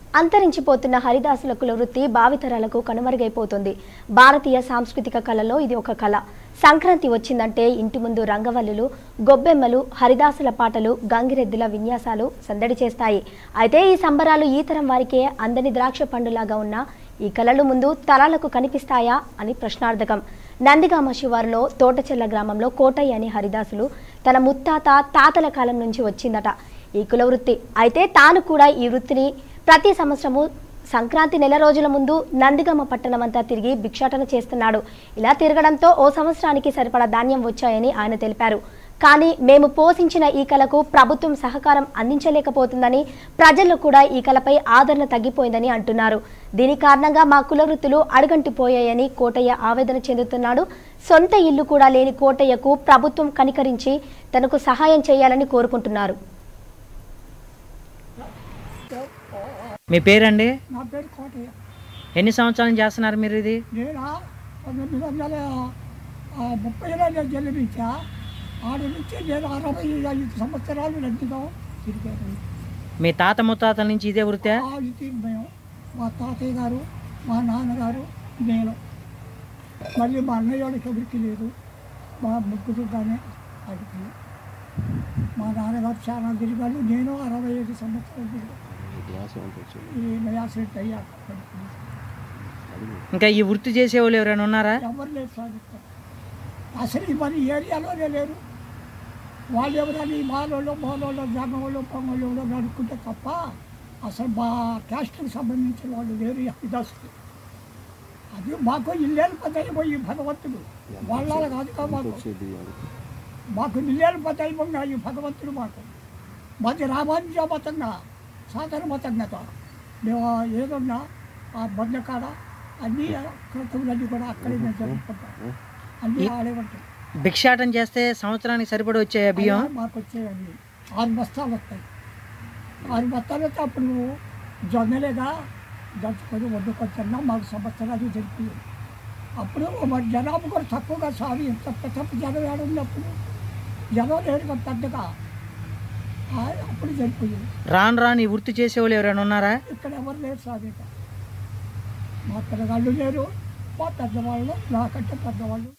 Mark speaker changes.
Speaker 1: అంతరించిపోతున్న హరిదాసుల కుల వృత్తి భావితరాలకు కనుమరుగైపోతుంది భారతీయ సాంస్కృతిక కళలో ఇది ఒక కళ సంక్రాంతి వచ్చిందంటే ఇంటి ముందు రంగవల్లులు గొబ్బెమ్మలు హరిదాసుల పాటలు గంగిరెద్దుల విన్యాసాలు సందడి చేస్తాయి అయితే ఈ సంబరాలు ఈ తరం వారికే అందని ద్రాక్ష పండులాగా ఉన్న ఈ కళలు ముందు తరాలకు కనిపిస్తాయా అని ప్రశ్నార్థకం నందిగామ శివారులో తోటచెల్ల గ్రామంలో కోటయ్య అనే హరిదాసులు తన ముత్తాత తాతల కాలం నుంచి వచ్చిందట ఈ కుల వృత్తి అయితే తాను కూడా ఈ వృత్తిని ప్రతి సంవత్సరము సంక్రాంతి నెల రోజుల ముందు నందిగామ పట్టణమంతా తిరిగి భిక్షాటన చేస్తున్నాడు ఇలా తిరగడంతో ఓ సంవత్సరానికి సరిపడా ధాన్యం వచ్చాయని ఆయన తెలిపారు కానీ మేము పోషించిన ఈ కళకు ప్రభుత్వం సహకారం అందించలేకపోతుందని ప్రజల్లో కూడా ఈ కళపై ఆదరణ తగ్గిపోయిందని అంటున్నారు దీని కారణంగా మా కుల వృత్తులు అడుగంటిపోయాయని కోటయ్య ఆవేదన చెందుతున్నాడు సొంత ఇల్లు కూడా లేని కోటయ్యకు ప్రభుత్వం కనికరించి తనకు సహాయం చేయాలని కోరుకుంటున్నారు
Speaker 2: మీ పేరండి
Speaker 3: నా పేరు కోటయ్య
Speaker 2: ఎన్ని సంవత్సరాలు చేస్తున్నారు మీరు ఇది
Speaker 3: నేను పంతొమ్మిది వందల ఆ, ముప్పైలో నేను జన్మించా ఆడ నుంచి నేను అరవై ఐదు సంవత్సరాలు నందిగా తిరిగాను
Speaker 2: మీ తాత ముత్తాతల నుంచి ఇదే వృత్తే
Speaker 3: ఆ ఇది మేము మా తాతయ్య గారు మా నాన్నగారు నేను మళ్ళీ మా అన్నయ్య వాడికి ఎవరికి లేదు మా ముగ్గురు కానీ అడిగి మా నాన్నగారు చాలా తిరిగారు నేను అరవై ఐదు సంవత్సరాలు తిరిగాను ఈ యాక్సిడెంట్ అయ్యాక
Speaker 2: ఇంకా ఈ వృత్తి చేసేవాళ్ళు ఎవరైనా ఉన్నారా
Speaker 3: ఎవరు లేరు సాధిస్తారు అసలు ఈ మన ఏరియాలోనే లేరు వాళ్ళు ఎవరైనా ఈ మాలోళ్ళు మోలోళ్ళు జగవాళ్ళు పొంగళ్ళు ఎవరో అనుకుంటే తప్ప అసలు మా క్యాస్ట్కి సంబంధించిన వాళ్ళు లేరు హరిదాసులు అది మాకు ఇల్లేలు పదైపో ఈ భగవంతుడు వాళ్ళ కాదుగా మాకు మాకు ఇల్లేలు పదైపోగా ఈ భగవంతుడు మాకు మాది రామానుజ మతంగా సాధారణ మతంగా మేము ఏదన్నా ఆ బంధకాడ అన్నీ క్రతువులన్నీ కూడా అక్కడే మేము జరుపుకుంటాం అన్నీ ఆడే ఉంటాయి
Speaker 2: భిక్షాటన చేస్తే సంవత్సరానికి సరిపడి వచ్చాయా బియ్యం
Speaker 3: అలా మాకు వచ్చేవన్నీ ఆరు బస్తాలు వస్తాయి ఆరు బస్తాలు వస్తే అప్పుడు జొన్నలేగా దంచుకొని వండుకొని తిన్నాం మాకు సంవత్సరాలు జరిపి అప్పుడు మరి జనాభా కూడా తక్కువగా సాగు ఎంత తప్పు జనం ఏడున్నప్పుడు జనం లేరు కదా పెద్దగా ఆ, అప్పుడు జరిపోయింది
Speaker 2: రాను రాను ఈ వృత్తి చేసేవాళ్ళు ఎవరైనా ఉన్నారా
Speaker 3: ఇక్కడ ఎవరు లేరు సాధిక మా పిల్లగాళ్ళు లేరు మా పెద్దవాళ్ళు నాకంటే పెద్దవాళ్ళు